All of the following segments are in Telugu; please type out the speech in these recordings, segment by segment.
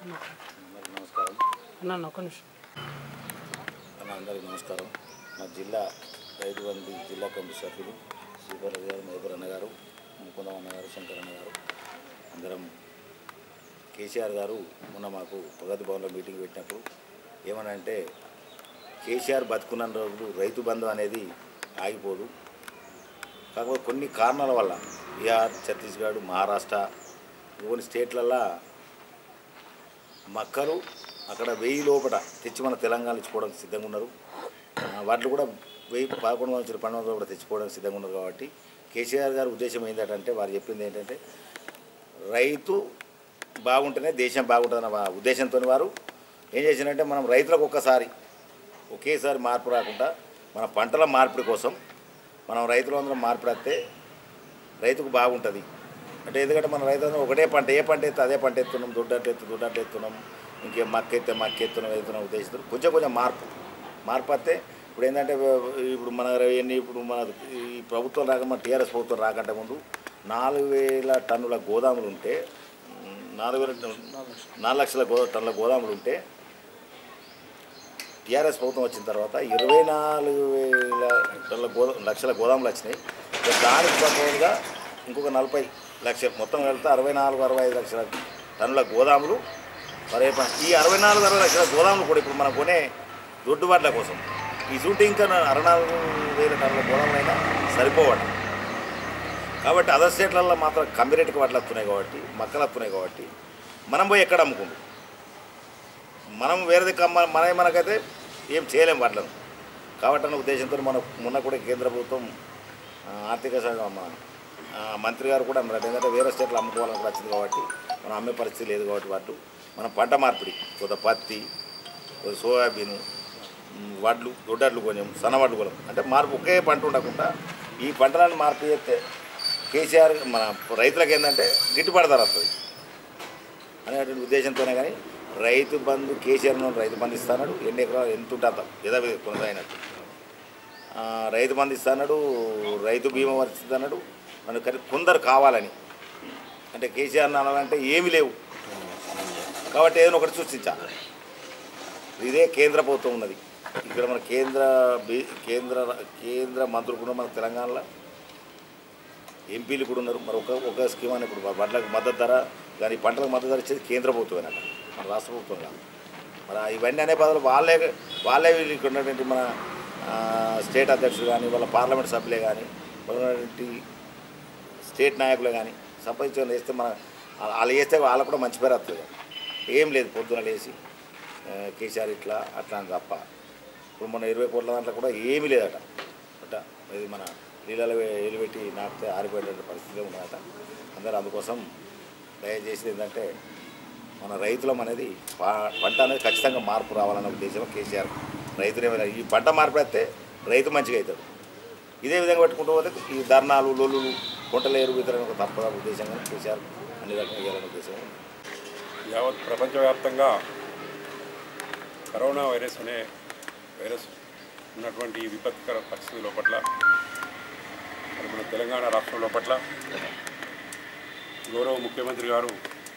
అందరికీ నమస్కారం అన్న ఒక్క నిమిషం అన్న అందరికీ నమస్కారం మా జిల్లా రైతు బంధు జిల్లా కమిటీ సభ్యులు శ్రీపతి గారు మేపర్ అన్న గారు ముకుందం అన్న గారు శంకర్ అన్న గారు అందరం కేసీఆర్ గారు మొన్న మాకు ప్రగతి భవన్లో మీటింగ్ పెట్టినప్పుడు ఏమనంటే కేసీఆర్ బతుకున్న రోజులు రైతు బంధు అనేది ఆగిపోదు కాకపోతే కొన్ని కారణాల వల్ల బీహార్ ఛత్తీస్గఢ్ మహారాష్ట్ర కొన్ని స్టేట్లల్లో మక్కలు అక్కడ వెయ్యి లోపల తెచ్చి మన తెలంగాణ ఇచ్చుకోవడానికి సిద్ధంగా ఉన్నారు ఆ, వాటిలో కూడా వెయ్యి పదకొండు వందల నుంచి పన్నెండు వందలు కూడా తెచ్చుకోవడానికి సిద్ధంగా ఉన్నారు కాబట్టి కేసీఆర్ గారి ఉద్దేశం ఏంటంటే వారు చెప్పింది ఏంటంటే రైతు బాగుంటేనే దేశం బాగుంటుందన్న వా- ఉద్దేశంతో వారు ఏం చేసినంటే మనం రైతులకు ఒక్కసారి ఒకేసారి మార్పు రాకుండా మన పంటల మార్పిడి కోసం మనం రైతులందరం మార్పిడి వస్తే రైతుకు బాగుంటుంది అంటే ఎందుకంటే మన రైతులందరం ఒకటే పంట ఏ పంట ఎత్తే అదే పంట ఎత్తున్నాం దొడ్డట్లు ఎత్తు దొడ్డట్లు ఎత్తున్నాం ఇంకేం మక్క ఎత్తే మక్క ఎత్తున్నాం ఎత్తున్నాం ఉద్దేశిస్తున్నాం కొంచెం కొంచెం మార్పు మార్పు వస్తే ఇప్పుడు ఏంటంటే ఇప్పుడు మన ఎన్ని ఇప్పుడు మన ఈ ప్రభుత్వం రాక మన టీఆర్ఎస్ ప్రభుత్వం రాకంటే ముందు నాలుగు వేల టన్నుల గోదాములు ఉంటే ఉమ్, నాలుగు వేల టన్ను- నాలుగు లక్షల గో టన్నుల గోదాములు ఉంటే టీఆర్ఎస్ ప్రభుత్వం వచ్చిన తర్వాత ఇరవై నాలుగు వేల టన్నుల గోదా లక్షల గోదాములు వచ్చినాయి ఇక దానికి ప్రపోజల్గా ఇంకొక నలభై లక్షలు మొత్తం వెళ్తే అరవై నాలుగు అరవై ఐదు లక్షల టన్నుల గోదాములు మరి ఈ అరవై నాలుగు అరవై లక్షల గోదాములు కూడా ఇప్పుడు మనం కొనే దొడ్డుబాట్ల కోసం ఈ చూంటే ఇంకా అరవై నాలుగు వేల టన్నుల గోదాములు అయినా సరిపోవట కాబట్టి అదర్ స్టేట్లలో మాత్రం కంబిరేట్కి వాటిలు వస్తున్నాయి కాబట్టి మక్కలు వస్తున్నాయి కాబట్టి మనం పోయి ఎక్కడ అమ్ముకుంటాం మనం వేరేది కమ్మ మనమే మనకైతే ఏం చేయలేం వాటిలను కాబట్టి అన్న ఉద్దేశంతో మన మొన్న కూడా కేంద్ర ప్రభుత్వం ఆ, ఆర్థిక శాఖ మన ఆ, మంత్రి గారు కూడా అన్నారు ఎందుకంటే వేరే స్టేట్లో అమ్ముకోవాలని కూడా వచ్చింది కాబట్టి మనం అమ్మే పరిస్థితి లేదు కాబట్టి వాటి మనం పంట మార్పిడి కొంత పత్తి కొంత సోయాబీన్ ఉమ్, వడ్లు దొడ్డట్లు కొంచెం సన్నవడ్లు కొనం అంటే మార్పు ఒకే పంట ఉండకుండా ఈ పంటలను మార్పు చేస్తే కేసీఆర్ మన రైతులకు ఏంటంటే గిట్టుబాటు ధర వస్తుంది అనేటువంటి ఉద్దేశంతోనే కానీ రైతు బంధు కేసీఆర్ నుండి రైతు బంధు ఇస్తాడు ఎన్ని ఎకరాలు ఎంత ఉంటే అంత యథావిధి కొనసాగినట్టు ఆ, రైతు బంధు ఇస్తాడు రైతు బీమా వర్తిస్తుంది అన్నాడు మనకు కానీ కొందరు కావాలని అంటే కేసీఆర్ అనాలంటే ఏమీ లేవు కాబట్టి ఏదైనా ఒకటి సృష్టించాలి ఇదే కేంద్ర ప్రభుత్వం ఉన్నది ఇక్కడ మన కేంద్ర బీ కేంద్ర కేంద్ర మంత్రులు కూడా మన తెలంగాణలో ఎంపీలు కూడా ఉన్నారు మరి ఒక ఒక స్కీమ్ అని ఇప్పుడు వడ్లకు మద్దతు ధర కానీ పంటలకు మద్దతు ధర ఇచ్చేది కేంద్ర ప్రభుత్వం అన్నమాట మన రాష్ట్ర ప్రభుత్వం కాదు మరి ఇవన్నీ అనే బదులు వాళ్ళే వాళ్ళే వీళ్ళు ఇక్కడ ఉన్నటువంటి మన ఆ, స్టేట్ అధ్యక్షులు కానీ వాళ్ళ పార్లమెంట్ సభ్యులే కానీ వాళ్ళ ఉన్నటువంటి స్టేట్ నాయకులే కానీ సంపాదించుకొని వేస్తే మన వాళ్ళు వేస్తే వాళ్ళకు కూడా మంచి పేరు వస్తుంది ఏం లేదు పొద్దున లేచి ఆ, కేసీఆర్ ఇట్లా అట్లా అని తప్ప ఇప్పుడు మన ఇరవై కోట్ల దాంట్లో కూడా ఏమీ లేదట అట ఇది మన నీళ్ళలో వేలు పెట్టి నాటితే ఆరిపోయేటువంటి పరిస్థితి ఉన్నదట అందరూ అందుకోసం దయచేసి ఏంటంటే మన రైతులం అనేది పా- పంట అనేది ఖచ్చితంగా మార్పు రావాలన్న ఉద్దేశం కేసీఆర్ రైతులు ఏమైనా ఈ పంట మార్పు అయితే రైతు మంచిగా అవుతాడు ఇదే విధంగా పెట్టుకుంటూ పోతే ఈ ధర్నాలు లొల్లులు గుంటల ఎరువు వితరణ ఒక తప్పదా ఉద్దేశంగా కేసీఆర్ అన్ని రకంగా చేయాలనే ఉద్దేశం ఉంది. యావత్ ప్రపంచవ్యాప్తంగా కరోనా వైరస్ అనే వైరస్ ఉన్నటువంటి ఈ విపత్కర పరిస్థితుల పట్ల మరి మన తెలంగాణ రాష్ట్రంలో పట్ల గౌరవ ముఖ్యమంత్రి గారు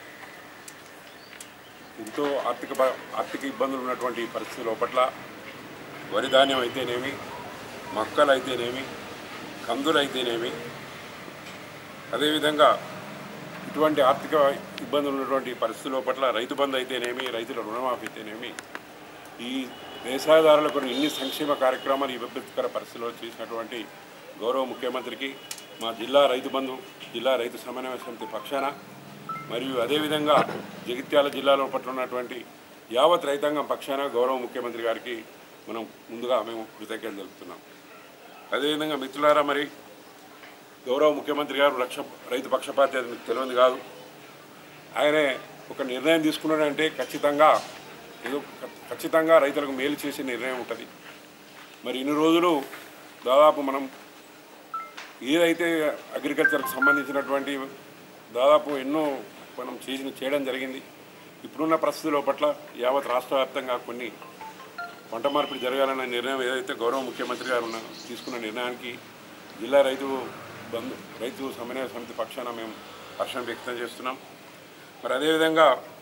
ఎంతో ఆర్థిక ప- ఆర్థిక ఇబ్బందులు ఉన్నటువంటి పరిస్థితుల పట్ల వరి ధాన్యం అయితేనేమి మొక్కలు అయితేనేమి కందులు అయితేనేమి అదేవిధంగా ఇటువంటి ఆర్థిక ఇబ్బందులు ఉన్నటువంటి పరిస్థితుల పట్ల రైతు బంధు అయితేనేమి రైతుల రుణమాఫీ అయితేనేమి ఈ వ్యవసాయదారులకు ఇన్ని సంక్షేమ కార్యక్రమాలు ఈ విపత్కర పరిస్థితుల్లో చేసినటువంటి గౌరవ ముఖ్యమంత్రికి మా జిల్లా రైతు బంధు జిల్లా రైతు సమన్వయ సమితి పక్షాన మరియు అదేవిధంగా జగిత్యాల జిల్లాలో పట్ల ఉన్నటువంటి యావత్ రైతాంగం పక్షాన గౌరవ ముఖ్యమంత్రి గారికి మనం ముందుగా మేము కృతజ్ఞతలు తెలుపుతున్నాం అదేవిధంగా మిత్రులారా మరి గౌరవ ముఖ్యమంత్రి గారు రక్ష రైతు పక్షపాతి అది మీకు తెలియదు కాదు ఆయనే ఒక నిర్ణయం తీసుకున్నాడంటే ఖచ్చితంగా ఏదో ఖచ్చితంగా రైతులకు మేలు చేసే నిర్ణయం ఉంటుంది మరి ఇన్ని రోజులు దాదాపు మనం ఏదైతే అగ్రికల్చర్కి సంబంధించినటువంటి దాదాపు ఎన్నో మనం చేసిన చేయడం జరిగింది ఇప్పుడున్న పరిస్థితుల పట్ల యావత్ రాష్ట్ర వ్యాప్తంగా కొన్ని పంట మార్పిడి జరగాలన్న నిర్ణయం ఏదైతే గౌరవ ముఖ్యమంత్రి గారు ఉన్న తీసుకున్న నిర్ణయానికి జిల్లా రైతు బంధు రైతు సమన్వయ సమితి పక్షాన మేము హర్షం వ్యక్తం చేస్తున్నాం మరి అదేవిధంగా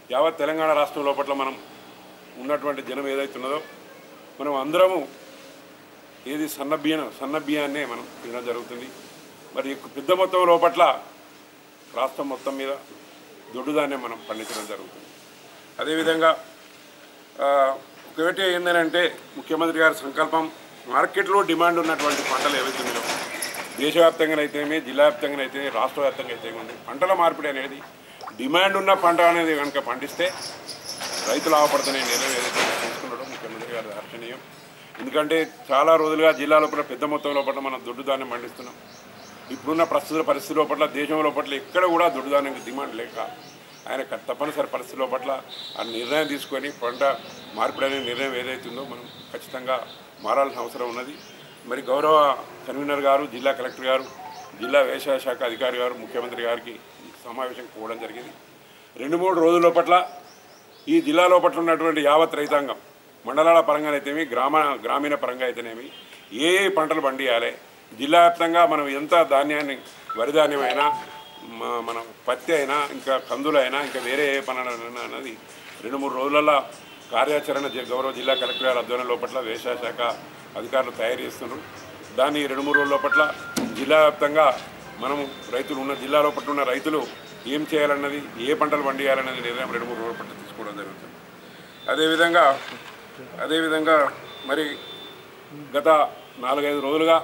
యావత్ తెలంగాణ రాష్ట్రం లోపల మనం ఉన్నటువంటి జనం ఏదైతే ఉన్నదో మనం అందరము ఏది సన్న బియ్యం సన్న బియ్యాన్నే మనం తినడం జరుగుతుంది మరి ఎక్కువ పెద్ద మొత్తం లోపట్ల రాష్ట్రం మొత్తం మీద దొడ్డుదాన్నే మనం పండించడం జరుగుతుంది అదేవిధంగా ఆ, ఒకటి ఏంటంటే ముఖ్యమంత్రి గారి సంకల్పం మార్కెట్లో డిమాండ్ ఉన్నటువంటి పంటలు ఏవైతే ఉన్నాయో దేశవ్యాప్తంగా అయితేనే జిల్లా వ్యాప్తంగా అయితే రాష్ట్ర వ్యాప్తంగా అయితే ఉంది పంటల మార్పిడి అనేది డిమాండ్ ఉన్న పంట అనేది కనుక పండిస్తే రైతులు ఆపడుతున్న నిర్ణయం ఏదైతే తీసుకున్నాడో ముఖ్యమంత్రి గారి హర్షణీయం ఎందుకంటే చాలా రోజులుగా జిల్లా లోపల పెద్ద మొత్తం లోపల మనం దొడ్డు ధాన్యం పండిస్తున్నాం ఇప్పుడున్న ప్రస్తుత పరిస్థితి లోపల దేశం లోపల ఎక్కడ కూడా దొడ్డు ధాన్యానికి డిమాండ్ లేక ఆయన క- తప్పనిసరి పరిస్థితి లోపల ఆ నిర్ణయం తీసుకొని పంట మార్పిడి అనే నిర్ణయం ఏదైతుందో మనం ఖచ్చితంగా మారాల్సిన అవసరం ఉన్నది మరి గౌరవ కన్వీనర్ గారు జిల్లా కలెక్టర్ గారు జిల్లా వ్యవసాయ శాఖ అధికారి గారు ముఖ్యమంత్రి గారికి ఈ సమావేశం పోవడం జరిగింది రెండు మూడు రోజుల లోపట్ల ఈ జిల్లా లోపల ఉన్నటువంటి యావత్ రైతాంగం మండలాల పరంగా అయితేమి గ్రామ గ్రామీణ పరంగా అయితేనేమి ఏ ఏ పంటలు పండియాలి జిల్లా వ్యాప్తంగా మనం ఎంత ధాన్యాన్ని వరి ధాన్యమైనా మ- మన పత్తి అయినా ఇంకా కందులైనా ఇంకా వేరే ఏ పనులైనా అన్నది రెండు మూడు రోజులలో కార్యాచరణ జ- గౌరవ జిల్లా కలెక్టర్ గారి ఆధ్వర్యం లోపల వ్యవసాయ శాఖ అధికారులు తయారు చేస్తున్నారు దాన్ని రెండు మూడు రోజుల లోపల జిల్లా వ్యాప్తంగా మనము రైతులు ఉన్న జిల్లా లోపల ఉన్న రైతులు ఏం చేయాలన్నది ఏ పంటలు పండియాలన్నది నిర్ణయం రెండు మూడు రోజుల పట్ల తీసుకోవడం జరుగుతుంది అదేవిధంగా అదేవిధంగా మరి గత నాలుగైదు రోజులుగా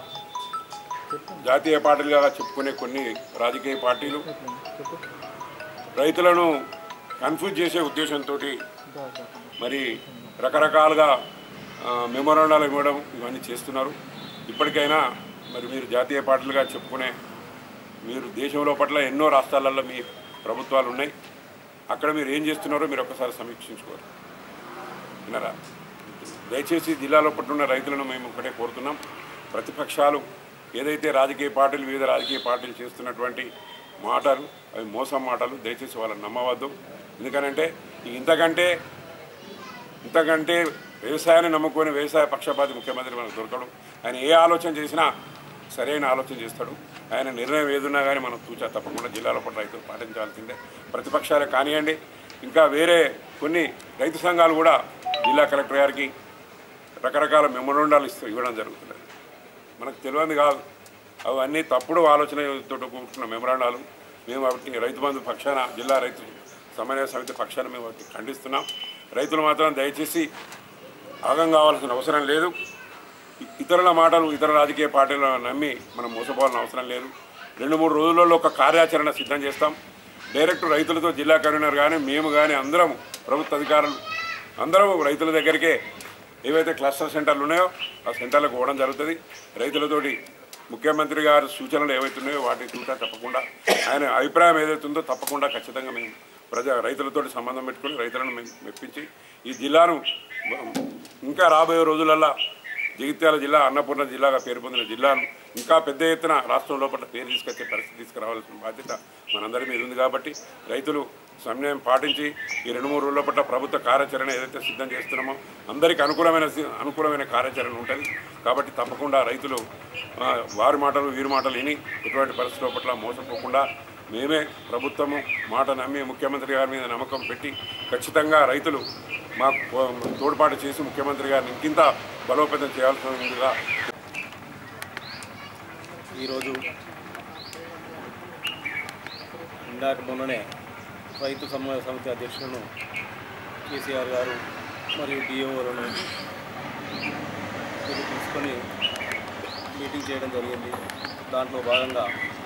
జాతీయ పార్టీలుగా చెప్పుకునే కొన్ని రాజకీయ పార్టీలు రైతులను కన్ఫ్యూజ్ చేసే ఉద్దేశంతో మరి రకరకాలుగా ఆ, మెమోరాండాలు ఇవ్వడం ఇవన్నీ చేస్తున్నారు ఇప్పటికైనా మరి మీరు జాతీయ పార్టీలుగా చెప్పుకునే మీరు దేశంలో పట్ల ఎన్నో రాష్ట్రాలలో మీ ప్రభుత్వాలు ఉన్నాయి అక్కడ మీరు ఏం చేస్తున్నారో మీరు ఒక్కసారి సమీక్షించుకోవాలి విన్నారా దయచేసి జిల్లాలో పట్టున్న రైతులను మేము ఒకటే కోరుతున్నాం ప్రతిపక్షాలు ఏదైతే రాజకీయ పార్టీలు వివిధ రాజకీయ పార్టీలు చేస్తున్నటువంటి మాటలు అవి మోసం మాటలు దయచేసి వాళ్ళని నమ్మవద్దు ఎందుకనంటే ఇంతకంటే ఇంతకంటే వ్యవసాయాన్ని నమ్ముకొని వ్యవసాయ పక్షపాతి ముఖ్యమంత్రి మనకు దొరకడు ఆయన ఏ ఆలోచన చేసినా సరైన ఆలోచన చేస్తాడు ఆయన నిర్ణయం ఏదున్నా కానీ మనం తూచా తప్పకుండా జిల్లాలో పట్ల రైతులు పాటించాల్సిందే ప్రతిపక్షాలే కానివ్వండి ఇంకా వేరే కొన్ని రైతు సంఘాలు కూడా జిల్లా కలెక్టర్ గారికి రకరకాల మెమోరండాలు ఇస్తూ ఇవ్వడం జరుగుతుంది మనకు తెలియదు కాదు అవన్నీ తప్పుడు ఆలోచనతో కూడుకున్న మెమరాండాలు మేము వాటిని రైతు బంధు పక్షాన జిల్లా రైతు సమన్వయ సమితి పక్షాన మేము వాటిని ఖండిస్తున్నాం రైతులు మాత్రం దయచేసి ఆగం కావాల్సిన అవసరం లేదు ఇ- ఇతరుల మాటలు ఇతర రాజకీయ పార్టీలను నమ్మి మనం మోసపోవాల్సిన అవసరం లేదు రెండు మూడు రోజులలో ఒక కార్యాచరణ సిద్ధం చేస్తాం డైరెక్ట్ రైతులతో జిల్లా కన్వీనర్ కానీ మేము కానీ అందరం ప్రభుత్వ అధికారులు అందరం రైతుల దగ్గరికే ఏవైతే క్లస్టర్ సెంటర్లు ఉన్నాయో ఆ సెంటర్లకు పోవడం జరుగుతుంది రైతులతోటి ముఖ్యమంత్రి గారి సూచనలు ఏవైతే ఉన్నాయో వాటిని చూసా తప్పకుండా ఆయన అభిప్రాయం ఏదైతే ఉందో తప్పకుండా ఖచ్చితంగా మేము ప్రజా రైతులతోటి సంబంధం పెట్టుకుని రైతులను మేము మెప్పించి ఈ జిల్లాను ఇంకా రాబోయే రోజులల్లో జగిత్యాల జిల్లా అన్నపూర్ణ జిల్లాగా పేరు పొందిన జిల్లాను ఇంకా పెద్ద ఎత్తున రాష్ట్రం లోపల పేరు తీసుకొచ్చే పరిస్థితి తీసుకురావాల్సిన బాధ్యత మనందరి మీద ఉంది కాబట్టి రైతులు సమన్వయం పాటించి ఈ రెండు మూడు రోజుల పట్ల ప్రభుత్వ కార్యాచరణ ఏదైతే సిద్ధం చేస్తున్నామో అందరికీ అనుకూలమైన సి- అనుకూలమైన కార్యాచరణ ఉంటుంది కాబట్టి తప్పకుండా రైతులు ఆ, వారి మాటలు వీరి మాటలు విని ఎటువంటి పరిస్థితుల పట్ల మోసపోకుండా మేమే ప్రభుత్వము మాట నమ్మి ముఖ్యమంత్రి గారి మీద నమ్మకం పెట్టి ఖచ్చితంగా రైతులు మాకు పో- తోడ్పాటు చేసి ముఖ్యమంత్రి గారిని ఇంకింత బలోపేతం చేయాల్సిందిగా ఈరోజు ఇందాక మొన్ననే రైతు సమన్వయ సమితి అధ్యక్షులను కేసీఆర్ గారు మరియు డిఓలను తీసుకొని మీటింగ్ చేయడం జరిగింది దాంట్లో భాగంగా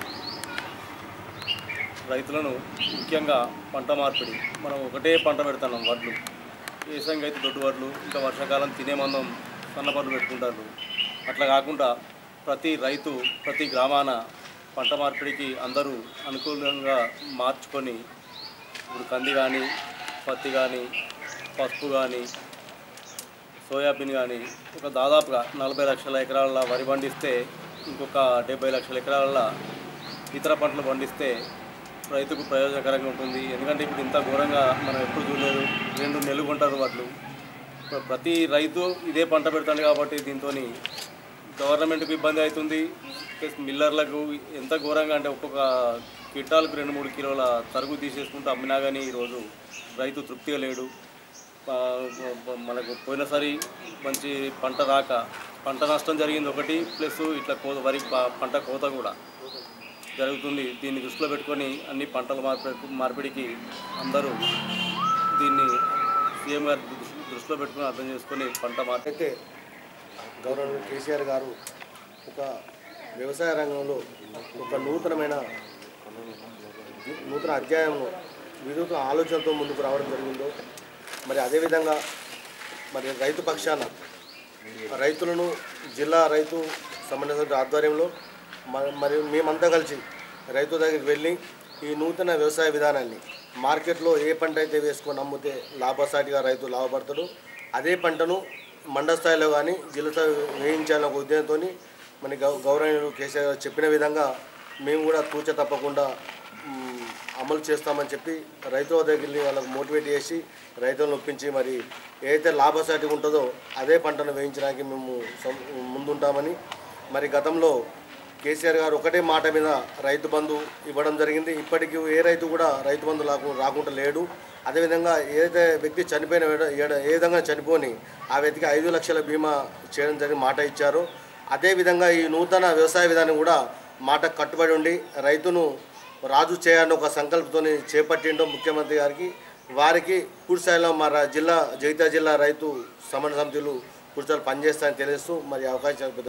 రైతులను ముఖ్యంగా పంట మార్పిడి మనం ఒకటే పంట పెడుతున్నాం వడ్లు వ్యవసాయంగా అయితే దొడ్డు వడ్లు ఇంకా వర్షాకాలం తినే మందం సన్నపడ్లు పెట్టుకుంటారు అట్లా కాకుండా ప్రతి రైతు ప్రతి గ్రామాన పంట మార్పిడికి అందరూ అనుకూలంగా మార్చుకొని ఇప్పుడు కంది కానీ పత్తి కానీ పసుపు కానీ సోయాబీన్ కానీ ఒక దాదాపుగా నలభై లక్షల ఎకరాల వరి పండిస్తే ఇంకొక డెబ్బై లక్షల ఎకరాల ఇతర పంటలు పండిస్తే రైతుకు ప్రయోజనకరంగా ఉంటుంది ఎందుకంటే ఇప్పుడు ఇంత ఘోరంగా మనం ఎప్పుడు చూడలేదు రెండు నెలలు కొంటారు వాటిలు ప్ర- ప్రతి రైతు ఇదే పంట పెడతాడు కాబట్టి దీంతో గవర్నమెంట్కి ఇబ్బంది అవుతుంది ప్లస్ మిల్లర్లకు ఎంత ఘోరంగా అంటే ఒక్కొక్క క్వింటాల్కు రెండు మూడు కిలోల తరుగు తీసేసుకుంటూ అమ్మినా కానీ ఈరోజు రైతు తృప్తిగా లేడు ఆ, మనకు పోయినసారి మంచి పంట రాక పంట నష్టం జరిగింది ఒకటి ప్లస్ ఇట్లా కోత వరి ప- పంట కోత కూడా జరుగుతుంది దీన్ని దృష్టిలో పెట్టుకొని అన్ని పంటల మార్పిడి మార్పిడికి అందరూ దీన్ని సీఎం గారి దృష్టి- దృష్టిలో పెట్టుకొని అర్థం చేసుకొని పంట మార్పిడి అయితే గౌరవ కేసీఆర్ గారు ఒక వ్యవసాయ రంగంలో ఒక నూతనమైన నూతన అధ్యాయంలో వినూత్న ఆలోచనతో ముందుకు రావడం జరిగిందో మరి అదేవిధంగా మరి రైతు పక్షాన రైతులను జిల్లా రైతు సమన్వయ సమితి ఆధ్వర్యంలో మ- మరియు మేమంతా కలిసి రైతు దగ్గరికి వెళ్ళి ఈ నూతన వ్యవసాయ విధానాన్ని మార్కెట్లో ఏ పంట అయితే వేసుకొని అమ్మితే లాభసాటిగా రైతు లాభపడతాడు అదే పంటను మండల స్థాయిలో కానీ జిల్లా స్థాయి వేయించాలనే ఒక ఉద్దేశంతో మన గౌ గౌరవనీయులు కేసీఆర్ గారు చెప్పిన విధంగా మేము కూడా తూచ తప్పకుండా మ్, అమలు చేస్తామని చెప్పి రైతుల దగ్గరికి వెళ్ళి వాళ్ళకు మోటివేట్ చేసి రైతులను ఒప్పించి మరి ఏదైతే లాభసాటిగా ఉంటుందో అదే పంటను వేయించడానికి మేము సం- ముందుంటామని మరి గతంలో కేసీఆర్ గారు ఒకటే మాట మీద రైతు బంధు ఇవ్వడం జరిగింది ఇప్పటికీ ఏ రైతు కూడా రైతు బంధు లాకు రాకుండా లేడు అదేవిధంగా ఏదైతే వ్యక్తి చనిపోయిన వేడ- ఏడ- ఏ విధంగా చనిపోని ఆ వ్యక్తికి ఐదు లక్షల బీమా చేయడం జరిగి మాట ఇచ్చారు అదేవిధంగా ఈ నూతన వ్యవసాయ విధానం కూడా మాట కట్టుబడి ఉండి రైతును రాజు చేయాలని ఒక సంకల్పంతో చేపట్టిండో ముఖ్యమంత్రి గారికి వారికి పూర్తి స్థాయిలో మా రా- జిల్లా జగిత్యాల జిల్లా రైతు సమన్వయ సమితిలు పూర్తి స్థాయిలో పనిచేస్తాయని తెలియజేస్తూ మరి అవకాశం